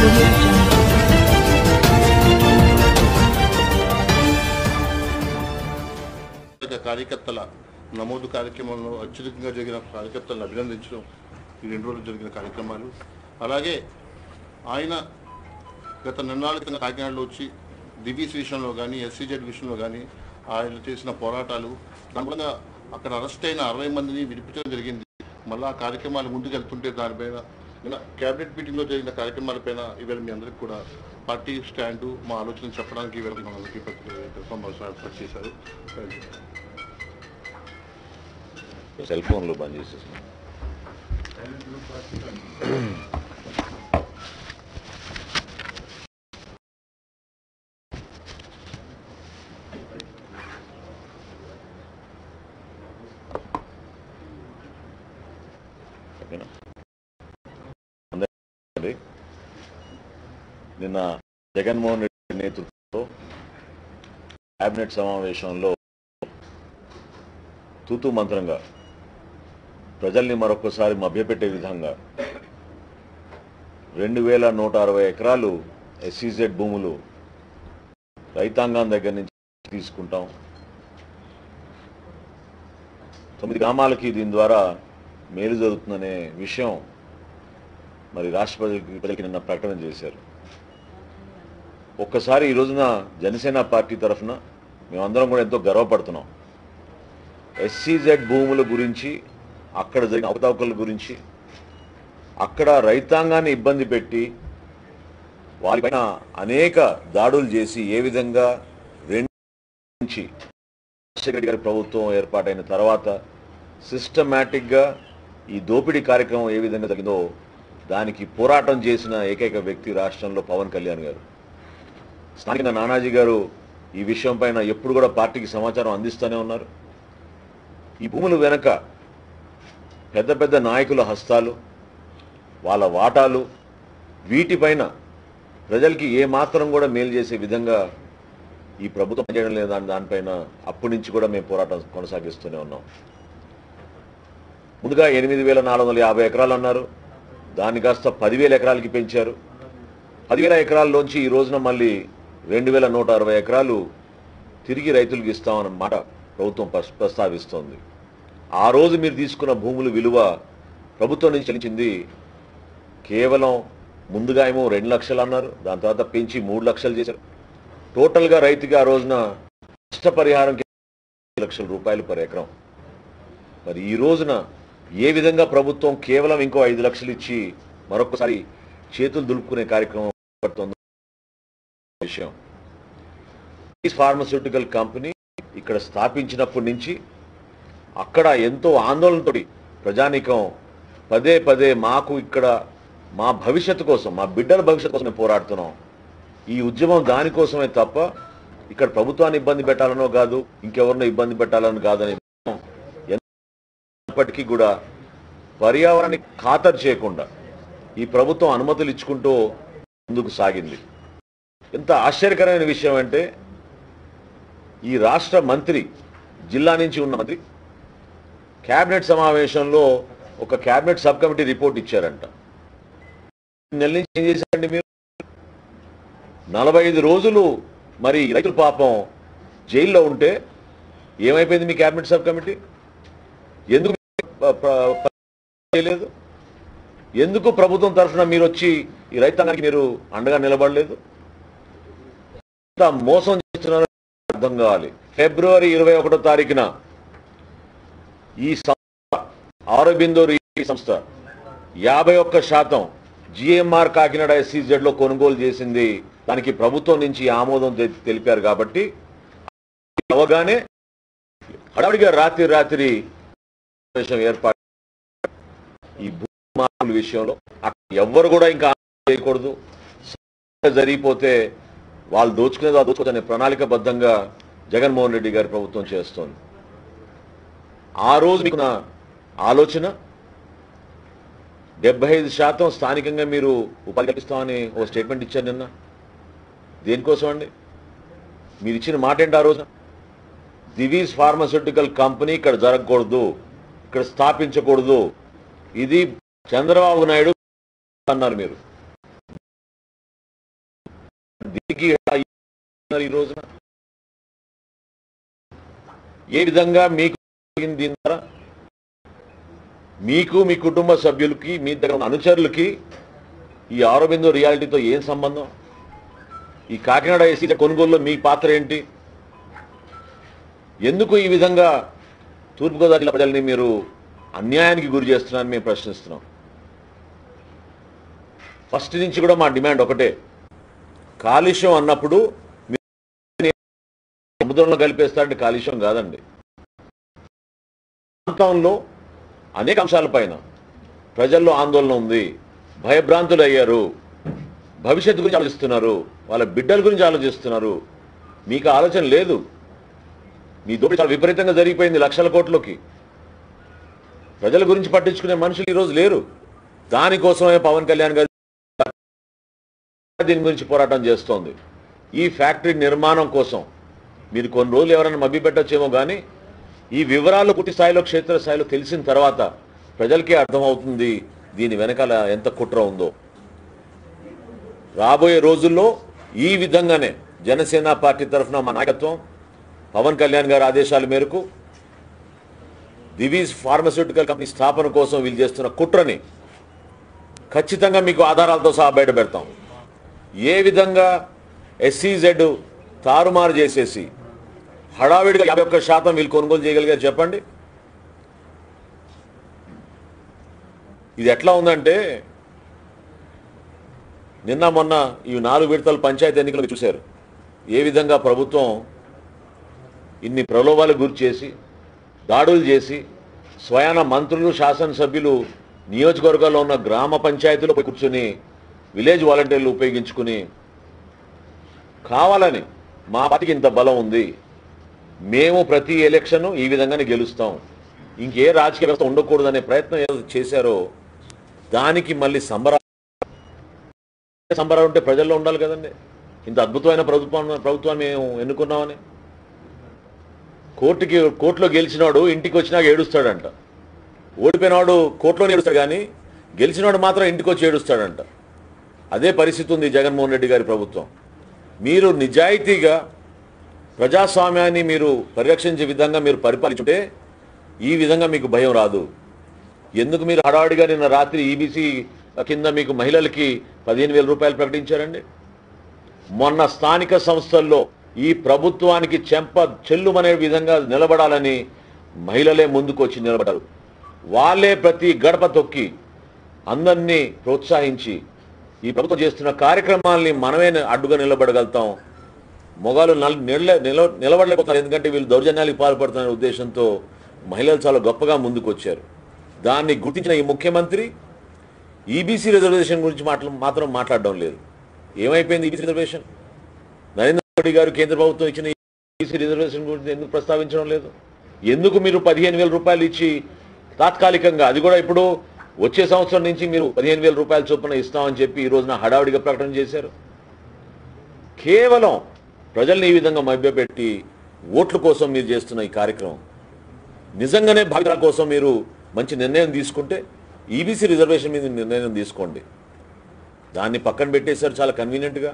audio jungle. ఇక కార్యకర్తల నమోదు కార్యక్రమంలో అత్యధికంగా జరిగిన కార్యకర్తలను అభినందించడం ఈ రెండు రోజులు జరిగిన కార్యక్రమాలు అలాగే ఆయన గత నెలల కింద కాకినాడలో వచ్చి దివీస్ విషయంలో కానీ ఎస్సీజెడ్ విషయంలో కానీ ఆయన చేసిన పోరాటాలు దానివల్ల అక్కడ అరెస్ట్ అయిన అరవై మందిని విడిపించడం జరిగింది మళ్ళీ ఆ కార్యక్రమాలు ముందుకు వెళ్తుంటే దానిపైన నిన్న క్యాబినెట్ మీటింగ్లో జరిగిన కార్యక్రమాలపైన ఇవాళ మీ అందరికి కూడా పార్టీ స్టాండు మా ఆలోచన చెప్పడానికి ఇవాళ మనందరికీ పత్రిక సమావేశం ఏర్పాటు చేశారు సెల్ ఫోన్లు బంద్ చేసేసాం ఓకేనా అందరికీ నిన్న జగన్మోహన్ రెడ్డి నేతృత్వంలో కేబినెట్ సమావేశంలో తూతూ మంత్రంగా ప్రజల్ని మరొకసారి మభ్యపెట్టే విధంగా రెండు వేల నూట అరవై ఎకరాలు ఎస్సీజెడ్ భూములు రైతాంగం దగ్గర నుంచి తీసుకుంటాం తొమ్మిది గ్రామాలకి దీని ద్వారా మేలు జరుగుతుందనే విషయం మరి రాష్ట్ర ప్రజలకి ప్రజలకి నిన్న ప్రకటన చేశారు ఒక్కసారి ఈ రోజున జనసేన పార్టీ తరఫున మేమందరం కూడా ఎంతో గర్వపడుతున్నాం ఎస్సీజెడ్ భూముల గురించి అక్కడ జరిగిన అవకతవకల గురించి అక్కడ రైతాంగాన్ని ఇబ్బంది పెట్టి వారిపైన అనేక దాడులు చేసి ఏ విధంగా రెండు నుంచి రాజశేఖర రెడ్డి గారి ప్రభుత్వం ఏర్పాటైన తర్వాత సిస్టమేటిక్గా ఈ దోపిడీ కార్యక్రమం ఏ విధంగా జరిగిందో దానికి పోరాటం చేసిన ఏకైక వ్యక్తి రాష్ట్రంలో పవన్ కళ్యాణ్ గారు స్థానిక నానాజీ గారు ఈ విషయం పైన ఎప్పుడు కూడా పార్టీకి సమాచారం అందిస్తూనే ఉన్నారు ఈ భూముల వెనక పెద్ద పెద్ద నాయకుల హస్తాలు వాళ్ళ వాటాలు వీటిపైన ప్రజలకి ఏ మాత్రం కూడా మేలు చేసే విధంగా ఈ ప్రభుత్వం చేయడం లేదు దాని దానిపైన అప్పటి నుంచి కూడా మేము పోరాటం కొనసాగిస్తూనే ఉన్నాం ముందుగా ఎనిమిది వేల నాలుగు వందల యాభై ఎకరాలు అన్నారు దాన్ని కాస్త పదివేల ఎకరాలకి పెంచారు పదివేల ఎకరాల్లోంచి ఈ రోజున మళ్ళీ రెండు వేల నూట అరవై ఎకరాలు తిరిగి రైతులకు ఇస్తామన్న మాట ప్రభుత్వం ప్రస్- ప్రస్తావిస్తోంది ఆ రోజు మీరు తీసుకున్న భూముల విలువ ప్రభుత్వం నుంచి చెల్లించింది కేవలం ముందుగా ఏమో రెండు లక్షలు అన్నారు దాని తర్వాత పెంచి మూడు లక్షలు చేశారు టోటల్గా రైతుకి ఆ రోజున నష్టపరిహారం ఐదు లక్షల రూపాయలు పర్ ఎకరం మరి ఈ రోజున ఏ విధంగా ప్రభుత్వం కేవలం ఇంకో ఐదు లక్షలు ఇచ్చి మరొకసారి చేతులు దులుపుకునే కార్యక్రమం పడుతుందో విషయం ఈ ఫార్మస్యూటికల్ కంపెనీ ఇక్కడ స్థాపించినప్పటి నుంచి అక్కడ ఎంతో ఆందోళనతోటి ప్రజానీకం పదే పదే మాకు ఇక్కడ మా భవిష్యత్తు కోసం మా బిడ్డల భవిష్యత్తు కోసం మేము పోరాడుతున్నాం ఈ ఉద్యమం దానికోసమే తప్ప ఇక్కడ ప్రభుత్వాన్ని ఇబ్బంది పెట్టాలనో కాదు ఇంకెవరినో ఇబ్బంది పెట్టాలని కాదని ఎప్పటికీ కూడా పర్యావరణాన్ని ఖాతరు చేయకుండా ఈ ప్రభుత్వం అనుమతులు ఇచ్చుకుంటూ ముందుకు సాగింది ఎంత ఆశ్చర్యకరమైన విషయం అంటే ఈ రాష్ట్ర మంత్రి జిల్లా నుంచి ఉన్న మంత్రి కేబినెట్ సమావేశంలో ఒక కేబినెట్ సబ్ కమిటీ రిపోర్ట్ ఇచ్చారంట నెల నుంచి ఏం చేశారండి మీరు నలభై ఐదు రోజులు మరి రైతుల పాపం జైల్లో ఉంటే ఏమైపోయింది మీ కేబినెట్ సబ్ కమిటీ ఎందుకు ప- ప- ప- చేయలేదు ఎందుకు ప్రభుత్వం తరఫున మీరు వచ్చి ఈ రైతాంగానికి మీరు అండగా నిలబడలేదు ఎంత మోసం చేస్తున్నారో అర్థం కావాలి ఫిబ్రవరి ఇరవై ఒకటో తారీఖున ఈ సంస్థ ఆరోబిందో రీ సంస్థ యాభై ఒక్క శాతం జిఎంఆర్ కాకినాడ ఎస్సీజెడ్ లో కొనుగోలు చేసింది దానికి ప్రభుత్వం నుంచి ఆమోదం తె- తెలిపారు కాబట్టి అవగానే హడావిడిగా రాత్రి రాత్రి సమావేశం ఏర్పాటు ఈ భూమార్పుల విషయంలో అక్కడ ఎవ్వరు కూడా ఇంకా చేయకూడదు జరిగిపోతే వాళ్ళు దోచుకునేది వాళ్ళు దోచుకోవచ్చనే ప్రణాళికబద్ధంగా జగన్మోహన్ రెడ్డి గారి ప్రభుత్వం చేస్తోంది ఆ రోజు మీకు నా ఆలోచన డెబ్బై ఐదు శాతం స్థానికంగా మీరు ఉపాధి కల్పిస్తామని ఓ స్టేట్మెంట్ ఇచ్చారు నిన్న దేనికోసం అండి మీరు ఇచ్చిన మాట ఏంటి ఆ రోజున దివీస్ ఫార్మస్యూటికల్ కంపెనీ ఇక్కడ జరగకూడదు ఇక్కడ స్థాపించకూడదు ఇది చంద్రబాబు నాయుడు అన్నారు మీరు ఉన్నారు ఈ రోజున ఏ విధంగా మీకు జరిగింది దీని ద్వారా మీకు మీ కుటుంబ సభ్యులకి మీ దగ్గర ఉన్న అనుచరులకి ఈ ఆరోబిందో రియాలిటీతో ఏం సంబంధం ఈ కాకినాడ ఏసీ కొనుగోలులో మీ పాత్ర ఏంటి ఎందుకు ఈ విధంగా తూర్పుగోదావరి జిల్లా ప్రజల్ని మీరు అన్యాయానికి గురి చేస్తున్నారని మేము ప్రశ్నిస్తున్నాం ఫస్ట్ నుంచి కూడా మా డిమాండ్ ఒకటే కాలుష్యం అన్నప్పుడు మీరు సముద్రంలో కలిపేస్తారంటే కాలుష్యం కాదండి ప్రాంతంలో అనేక అంశాలపైన ప్రజల్లో ఆందోళన ఉంది భయభ్రాంతులు అయ్యారు భవిష్యత్తు గురించి ఆలోచిస్తున్నారు వాళ్ళ బిడ్డల గురించి ఆలోచిస్తున్నారు మీకు ఆలోచన లేదు మీ దోపిడీ చాలా విపరీతంగా జరిగిపోయింది లక్షల కోట్లకి ప్రజల గురించి పట్టించుకునే మనుషులు ఈరోజు లేరు దానికోసమే పవన్ కళ్యాణ్ గారు దీని గురించి పోరాటం చేస్తోంది ఈ ఫ్యాక్టరీ నిర్మాణం కోసం మీరు కొన్ని రోజులు ఎవరైనా మభ్య పెట్టచ్చేమో కానీ ఈ వివరాలు పూర్తి స్థాయిలో క్షేత్ర స్థాయిలో తెలిసిన తర్వాత ప్రజలకే అర్థమవుతుంది దీని వెనకాల ఎంత కుట్ర ఉందో రాబోయే రోజుల్లో ఈ విధంగానే జనసేన పార్టీ తరఫున మా నాయకత్వం పవన్ కళ్యాణ్ గారి ఆదేశాల మేరకు దివీస్ ఫార్మస్యూటికల్ కంపెనీ స్థాపన కోసం వీళ్ళు చేస్తున్న కుట్రని ఖచ్చితంగా మీకు ఆధారాలతో సహా బయట పెడతాం ఏ విధంగా ఎస్సీజెడ్ తారుమారు చేసేసి హడావిడిగా యాభై ఒక్క శాతం వీళ్ళు కొనుగోలు చేయగలిగారు చెప్పండి ఇది ఎట్లా ఉందంటే నిన్న మొన్న ఈ నాలుగు విడతల పంచాయతీ ఎన్నికలు చూశారు ఏ విధంగా ప్రభుత్వం ఇన్ని ప్రలోభాలకు గురి చేసి దాడులు చేసి స్వయాన మంత్రులు శాసనసభ్యులు నియోజకవర్గాల్లో ఉన్న గ్రామ పంచాయతీలో పోయి కూర్చుని విలేజ్ వాలంటీర్లు ఉపయోగించుకుని కావాలని మా పార్టీకి ఇంత బలం ఉంది మేము ప్రతి ఎలక్షన్ ఈ విధంగానే గెలుస్తాం ఇంకే రాజకీయ వ్యవస్థ ఉండకూడదనే ప్రయత్నం ఏదో చేశారో దానికి మళ్ళీ సంబరా సంబరాలు ఉంటే ప్రజల్లో ఉండాలి కదండి ఇంత అద్భుతమైన ప్రభుత్వం ప్రభుత్వాన్ని మేము ఎన్నుకున్నామని కోర్టుకి కోర్టులో గెలిచినాడు ఇంటికి వచ్చినాక ఏడుస్తాడంట ఓడిపోయినవాడు కోర్టులో ఏడుస్తాడు కానీ గెలిచినవాడు మాత్రం ఇంటికి వచ్చి ఏడుస్తాడంట అదే పరిస్థితి ఉంది జగన్మోహన్ రెడ్డి గారి ప్రభుత్వం మీరు నిజాయితీగా ప్రజాస్వామ్యాన్ని మీరు పరిరక్షించే విధంగా మీరు పరిపాలించుంటే ఈ విధంగా మీకు భయం రాదు ఎందుకు మీరు హడావుడిగా నిన్న రాత్రి ఈబీసీ కింద మీకు మహిళలకి పదిహేను వేల రూపాయలు ప్రకటించారండి మొన్న స్థానిక సంస్థల్లో ఈ ప్రభుత్వానికి చెంప చెల్లుమనే విధంగా నిలబడాలని మహిళలే ముందుకు వచ్చి నిలబడ్డారు వాళ్ళే ప్రతి గడప తొక్కి అందరినీ ప్రోత్సహించి ఈ ప్రభుత్వం చేస్తున్న కార్యక్రమాల్ని మనమే అడ్డుగా నిలబడగలుగుతాం మొగాలు నల్- నిల నిల- నిలబడలేకపోతున్నారు ఎందుకంటే వీళ్ళు దౌర్జన్యాలకు పాల్పడుతున్న ఉద్దేశంతో మహిళలు చాలా గొప్పగా ముందుకు వచ్చారు దాన్ని గుర్తించిన ఈ ముఖ్యమంత్రి ఈబీసీ రిజర్వేషన్ గురించి మాట్లా మాత్రం మాట్లాడడం లేదు ఏమైపోయింది ఈబీసీ రిజర్వేషన్ నరేంద్ర మోడీ గారు కేంద్ర ప్రభుత్వం ఇచ్చిన ఈబీసీ రిజర్వేషన్ గురించి ఎందుకు ప్రస్తావించడం లేదు ఎందుకు మీరు పదిహేను వేల రూపాయలు ఇచ్చి తాత్కాలికంగా అది కూడా ఇప్పుడు వచ్చే సంవత్సరం నుంచి మీరు పదిహేను వేల రూపాయల చొప్పున ఇస్తామని చెప్పి ఈ రోజున హడావిడిగా ప్రకటన చేశారు కేవలం ప్రజల్ని ఈ విధంగా మభ్యపెట్టి ఓట్ల కోసం మీరు చేస్తున్న ఈ కార్యక్రమం నిజంగానే భావితరాల కోసం మీరు మంచి నిర్ణయం తీసుకుంటే ఈబీసీ రిజర్వేషన్ మీద నిర్ణయం తీసుకోండి దాన్ని పక్కన పెట్టేశారు చాలా కన్వీనియంట్గా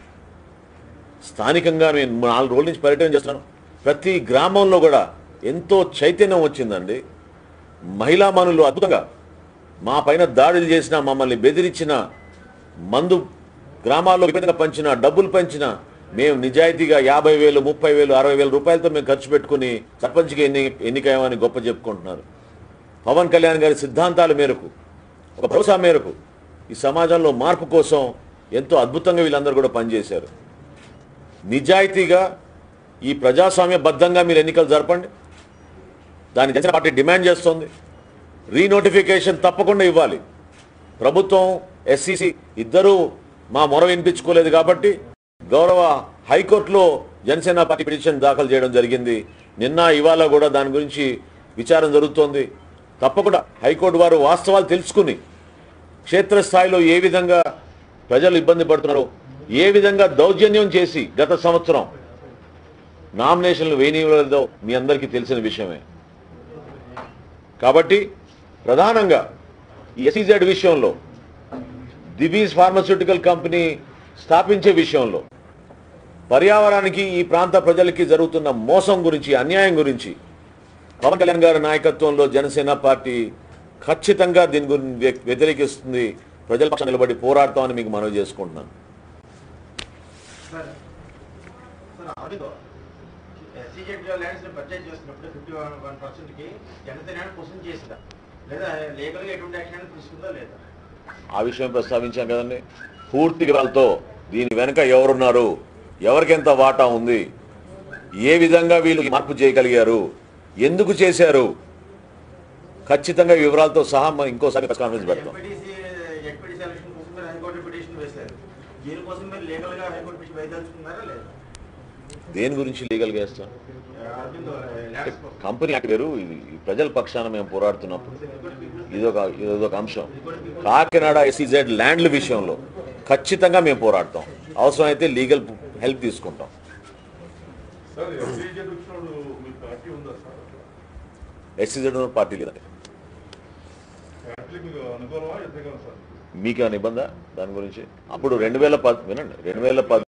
స్థానికంగా నేను నాలుగు రోజుల నుంచి పర్యటన చేస్తున్నాను ప్రతి గ్రామంలో కూడా ఎంతో చైతన్యం వచ్చిందండి మహిళా మనులు అద్భుతంగా మా పైన దాడులు చేసిన మమ్మల్ని బెదిరించిన మందు గ్రామాల్లో విధంగా పంచిన డబ్బులు పంచిన మేము నిజాయితీగా యాభై వేలు ముప్పై వేలు అరవై వేల రూపాయలతో మేము ఖర్చు పెట్టుకుని సర్పంచ్కి ఎన్ని ఎన్నికయ్యామని గొప్ప చెప్పుకుంటున్నారు పవన్ కళ్యాణ్ గారి సిద్ధాంతాల మేరకు ఒక భరోసా మేరకు ఈ సమాజంలో మార్పు కోసం ఎంతో అద్భుతంగా వీళ్ళందరూ కూడా పనిచేశారు నిజాయితీగా ఈ ప్రజాస్వామ్యబద్ధంగా మీరు ఎన్నికలు జరపండి దాని జనసేన పార్టీ డిమాండ్ చేస్తోంది రీనోటిఫికేషన్ తప్పకుండా ఇవ్వాలి ప్రభుత్వం ఎస్సీసీ ఇద్దరూ మా మొర వినిపించుకోలేదు కాబట్టి గౌరవ హైకోర్టులో జనసేన పార్టీ పిటిషన్ దాఖలు చేయడం జరిగింది నిన్న ఇవాళ కూడా దాని గురించి విచారణ జరుగుతోంది తప్పకుండా హైకోర్టు వారు వాస్తవాలు తెలుసుకుని క్షేత్రస్థాయిలో ఏ విధంగా ప్రజలు ఇబ్బంది పడుతున్నారో ఏ విధంగా దౌర్జన్యం చేసి గత సంవత్సరం నామినేషన్లు వేయనివ్వలేదో మీ అందరికీ తెలిసిన విషయమే కాబట్టి ప్రధానంగా ఈ ఎస్ఈజెడ్ విషయంలో దివీస్ ఫార్మస్యూటికల్ కంపెనీ స్థాపించే విషయంలో పర్యావరణానికి ఈ ప్రాంత ప్రజలకి జరుగుతున్న మోసం గురించి అన్యాయం గురించి పవన్ కళ్యాణ్ గారి నాయకత్వంలో జనసేన పార్టీ ఖచ్చితంగా దీని గురించి వ్య- వ్యతిరేకిస్తుంది ప్రజల పక్షాన నిలబడి పోరాడతామని మీకు మనవి చేసుకుంటున్నాను sir sir Aurobindo SEZ lands purchase చేస్తున్నప్పుడు ఫిఫ్టీ వన్ వన్ పర్సెంట్కి జనసేన క్వశ్చన్ చేసిందా లేదా లీగల్గా ఎటువంటి యాక్షన్ తీసుకుందా లేదా ఆ విషయం ప్రస్తావించాం కదండి పూర్తి వివరాలతో దీని వెనుక ఎవరున్నారు ఎవరికెంత వాటా ఉంది ఏ విధంగా వీళ్ళు మార్పు చేయగలిగారు ఎందుకు చేశారు ఖచ్చితంగా ఈ వివరాలతో సహా మనం ఇంకోసారి ప్రెస్ కాన్ఫరెన్స్ పెడతాం ఎంపీటీసీ ఎంపీటీ సెలక్షన్ కోసం మీరు హైకోర్టు పిటిషన్ వేశారు దీనికోసం మీరు లీగల్గా హైకోర్టు పిటిషన్ వేయదలుచుకున్నారా లేదా దేని గురించి లీగల్గా వేస్తాం అరవిందో ల్యాండ్స్ కంపెనీ యాక్ట్ వేరు ఇది ఈ ప్రజల పక్షాన మేము పోరాడుతున్నప్పుడు ఇదొక ఇదొక అంశం కాకినాడ ఎస్ఈజెడ్ ల్యాండ్ల విషయంలో ఖచ్చితంగా మేము పోరాడతాం అవసరమైతే లీగల్ హెల్ప్ తీసుకుంటాం సార్ ఎస్సీజెడ్ వచ్చినప్పుడు మీ పార్టీ ఉందా సార్ ఎస్ఈజెడ్ పార్టీ లేదండి పార్టీ మీకు అనుకూలమా వ్యతిరేకమా సార్ మీకేమైనా ఇబ్బంద దాని గురించి అప్పుడు రెండు వేల పద్ వినండి రెండు వేల పద్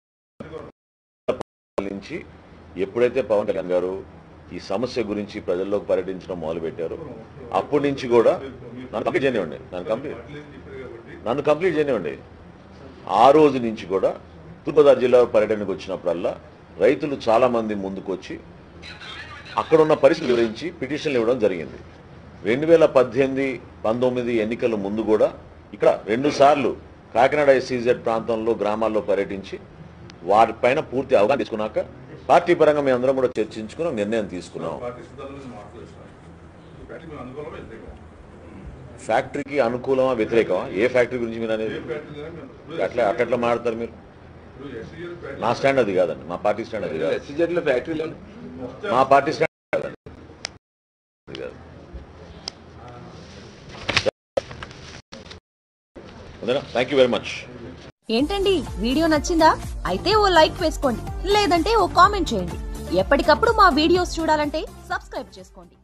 నుంచి ఎప్పుడైతే పవన్ కళ్యాణ్ గారు ఈ సమస్య గురించి ప్రజల్లోకి పర్యటించడం మొదలుపెట్టారు అప్పటి నుంచి కూడా నన్ను కంప్లీట్ చేయనివ్వండి నన్ను కంప్లీట్ పార్టీ లేదని చెప్పారు కాబట్టి నన్ను కంప్లీట్ చేయనివ్వండి ఆ రోజు నుంచి కూడా తూర్పుగోదావరి జిల్లా పర్యటనకు వచ్చినప్పుడల్లా రైతులు చాలా మంది ముందుకు వచ్చి అక్కడ ఉన్న పరిస్థితి వివరించి పిటిషన్లు ఇవ్వడం జరిగింది రెండు వేల పద్దెనిమిది పంతొమ్మిది ఎన్నికల ముందు కూడా ఇక్కడ రెండు సార్లు కాకినాడ ఎస్సీజెడ్ ప్రాంతంలో గ్రామాల్లో పర్యటించి వారిపైన పూర్తి అవగాహన తీసుకున్నాక పార్టీ పరంగా మేము అందరం కూడా చర్చించుకుని ఒక నిర్ణయం తీసుకున్నాం పార్టీ సిద్ధాంతం నుంచి మాట్లాడుతున్నాను ఈ పార్టీ మీకు అనుకూలమా వ్యతిరేకమా ఫ్యాక్టరీకి అనుకూలమా వ్యతిరేకమా ఏ ఫ్యాక్టరీ గురించి మీరు అనేది ఏ పార్టీ లేదా మేము అట్లా అట్లా మాట్లాడతారు మీరు ఇప్పుడు ఎస్సీజెడ్ పార్టీ నా స్టాండ్ అది కాదండి మా పార్టీ స్టాండ్ అది కాదు ఎస్సీజెడ్లో ఫ్యాక్టరీలో మా పార్టీ స్టాండ్ కాదండి అది కాదు థ్యాంక్ యూ వెరీ మచ్ ఏంటండి వీడియో నచ్చిందా అయితే ఓ లైక్ వేసుకోండి లేదంటే ఓ కామెంట్ చేయండి ఎప్పటికప్పుడు మా వీడియోస్ చూడాలంటే సబ్స్క్రైబ్ చేసుకోండి